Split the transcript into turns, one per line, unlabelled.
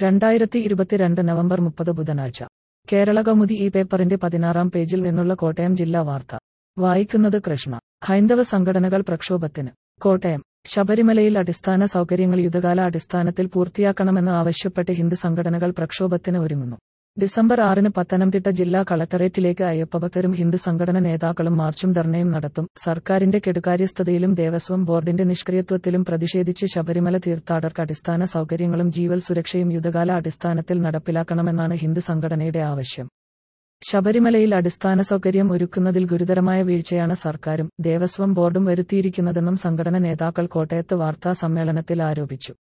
രണ്ടായിരത്തി ഇരുപത്തിരണ്ട് നവംബർ മുപ്പത് ബുധനാഴ്ച കേരള കൗമുദി ഈ പേപ്പറിന്റെ പതിനാറാം പേജിൽ നിന്നുള്ള കോട്ടയം ജില്ലാ വാർത്ത വായിക്കുന്നത് കൃഷ്ണ ഹൈന്ദവ സംഘടനകൾ പ്രക്ഷോഭത്തിന് കോട്ടയം ശബരിമലയിൽ അടിസ്ഥാന സൗകര്യങ്ങൾ യുദ്ധകാല അടിസ്ഥാനത്തിൽ പൂർത്തിയാക്കണമെന്ന് ആവശ്യപ്പെട്ട് ഹിന്ദു സംഘടനകൾ പ്രക്ഷോഭത്തിന് ഒരുങ്ങുന്നു ഡിസംബർ ആറിന് പത്തനംതിട്ട ജില്ലാ കളക്ടറേറ്റിലേക്ക് അയ്യപ്പഭക്തരും ഹിന്ദു സംഘടന നേതാക്കളും മാർച്ചും ധർണയും നടത്തും സർക്കാരിന്റെ കെടുകാര്യസ്ഥതയിലും ദേവസ്വം ബോർഡിന്റെ നിഷ്ക്രിയത്വത്തിലും പ്രതിഷേധിച്ച് ശബരിമല തീർത്ഥാടകർക്ക് അടിസ്ഥാന സൗകര്യങ്ങളും ജീവൽ സുരക്ഷയും യുദ്ധകാല അടിസ്ഥാനത്തിൽ നടപ്പിലാക്കണമെന്നാണ് ഹിന്ദു സംഘടനയുടെ ആവശ്യം ശബരിമലയിൽ അടിസ്ഥാന സൗകര്യം ഒരുക്കുന്നതിൽ ഗുരുതരമായ വീഴ്ചയാണ് സർക്കാരും ദേവസ്വം ബോർഡും വരുത്തിയിരിക്കുന്നതെന്നും സംഘടന നേതാക്കൾ കോട്ടയത്ത് വാർത്താ സമ്മേളനത്തിൽ ആരോപിച്ചു